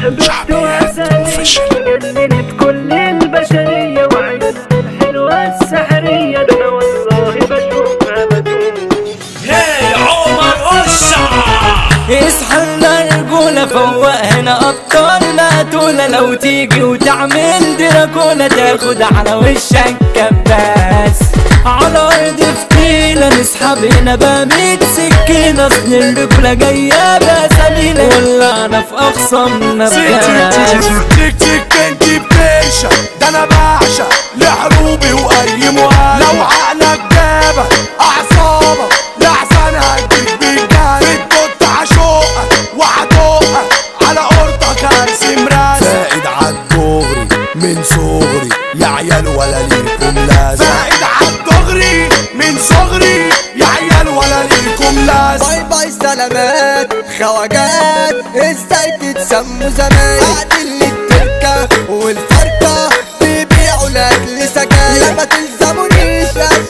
جننت كل البشرية وعيونها الحلوة السحرية ده أنا والله بشوفها بدون هي عمر قشة اصحى لنا رجولة فوق هنا أبطال مقتولة لو تيجي وتعمل دراكولا تاخد على وشك كباس على أرض فتيلة نسحب هنا بميت سكينة أصل الرجولة جاية بسمينة ولا أنا في أخصامنا بجاز تك تك انت بتنشا ده انا بعشق لحروبي واي مهاجم لو عقلك جابك اعصابك لحسن هديك بالجاز بتبط عشوقك وعدوقك على قرطك هرسم راسك فائد عالدغري من صغري يا عيال ولا ليكم لازم فائد عالدغري من صغري يا عيال ولا ليكم لازم باي باي سلامات خواجات ازاي تتسموا زمان قاعدين للتركة والفركة بيبيعوا لاجل سجاير ما تلزمونيش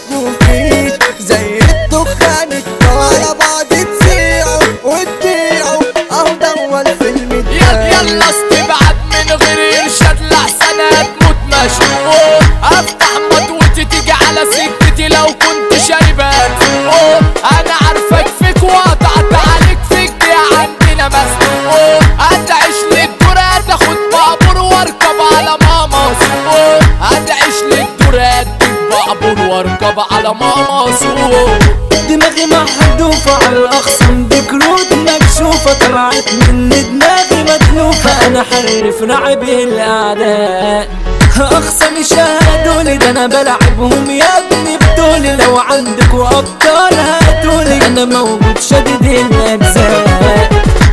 اشوفيش زي الدخان الطار على بعض تسيعوا وتبيعوا اهو ده الفيلم يلا يلا استبعد من غير ارشاد لحسن هتموت مشروق افتح مطوتي تيجي على سكتي لو كنت شايبك فوق انا عارفك فيك وقطعت عليك فيك دي عندنا مسروق هتعيش للدور هتاخد بابور واركب على ماما سوق هتعيش للدور هديك بابور واركب على ماما سوق دماغي محذوفة على الأخصم بكروت مكشوفة طلعت من دماغي متلوفة أنا حرف رعب الأعداء أخصم شهدولي ده أنا بلعبهم يا ابني بطولي لو عندكوا أبطال هاتولي أنا موجود شديد الأجزاء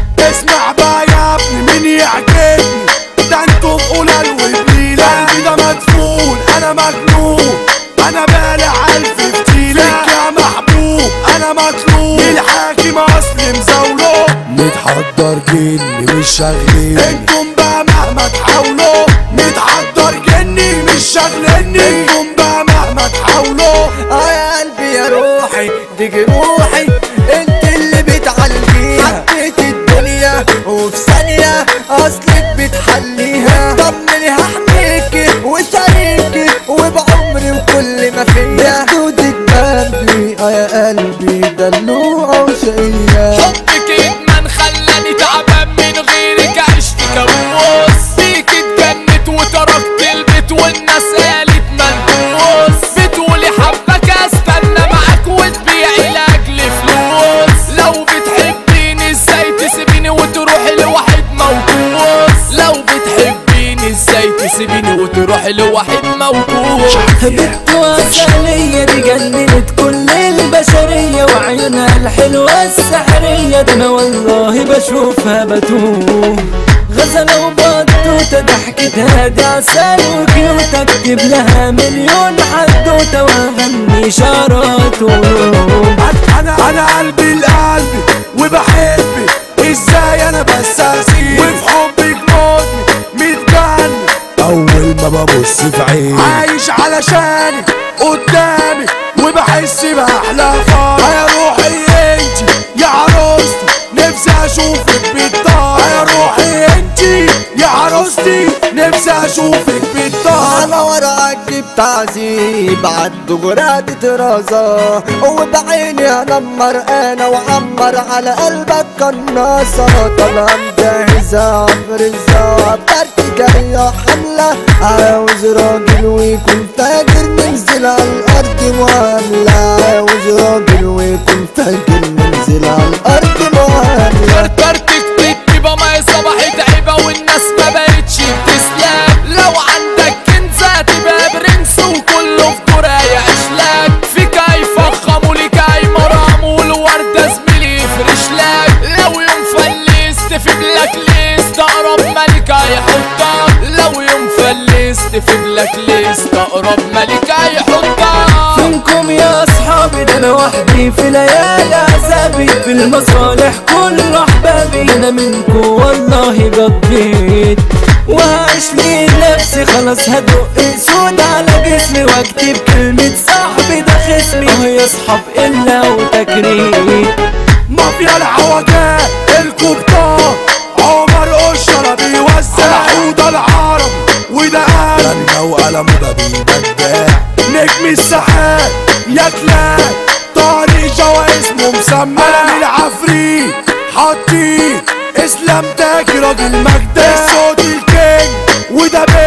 اسمع بقى يا ابني مين يعجبني ده انتوا بقولة الوبليلة قلبي ده مدفون انا مجنون انا بالع الف فتيلة فيك يا محبوب انا مطلوب الحاكم اصلي مزاوله متحضر جني مش شاغلين انتم بقى مهما تحاولوا متحضر جني مش شاغلني انتم بقى مهما تحاولوا اه يا قلبي يا روحي دي جروحي انت اللي بتعالجيها حبيت الدنيا وفي ثانية اصلك بتحليها طمني هحميكي وشاريكي وبعمري وكل ما فيا خدودك جنبي اه يا قلبي دلوعة وشقية حبك ادمان خلاني تعبان من غيرك عشت كابوس بيك اتجنت وتركت البيت والناس قالت منبوس بتقولي حبك استنى معاك وتبيعي لاجل فلوس لو بتحبيني ازاي تسيبيني وتروحي لواحد موكوس لو بتحبيني ازاي تسيبيني وتروحي لواحد موكوس بنت وصلية دي جننت كل البشرية وعيونها الحلوة السحرية ده أنا والله بشوفها بتوه غزلة وبطوطة ضحكتها دي عسل وكيوت أكتب لها مليون حدوتة وأغني شعرات وقلوب انا انا قلبي لقلبي وبحبك ازاي انا بس اسيب وفي حبك موتني متجنن اول ما ببص في عيني عايش علشانك قدامي وبحس باحلى فرح يا روحي انتي يا عروستي نفسي اشوفك بالطار يا روحي انتي يا عروستي نفسي اشوفك بالطار انا وراك جبت عذيب عالدجرات طرازة وبعيني انمر انا وعمر على قلبك قناصة طالعة مجهزة عفرزة بتركي جاية حملة عاوز راجل ويكون فاجر ننزل على الارض معاملة عاوز راجل ويكون فاجر ننزل على الارض معاملة كركرتك بتبقى ما هي صباحت عيبة والناس ما بقتش بتسلم لو عندك كنزة تبقى برنس وكله في دور هيعيش لك فيك هيفخم وليك هيمرم والوردة زميلي يفرش لك لو يوم فلست في بلاك ليست اقرب ملك هيحطك لو يوم فلست في بلاك ليست اقرب ملك هيحطك فينكم يا اصحابي ده انا وحدي في ليالي عذابي في المصالح كل احبابي انا منكم والله قضيت وهعيش لي نفسي خلاص هدق سود على جسمي واكتب كلمة صاحبي ده خصمي اه يا اصحاب الا وتكريم مافيا العوجات الكبطان عمر قشرة بيودي بداع نجم السحاب يا كلاب طارق جوا اسمه مسمى انا من العفريت حاطين اسلام تاج راجل مجدة الصوت الكينج وده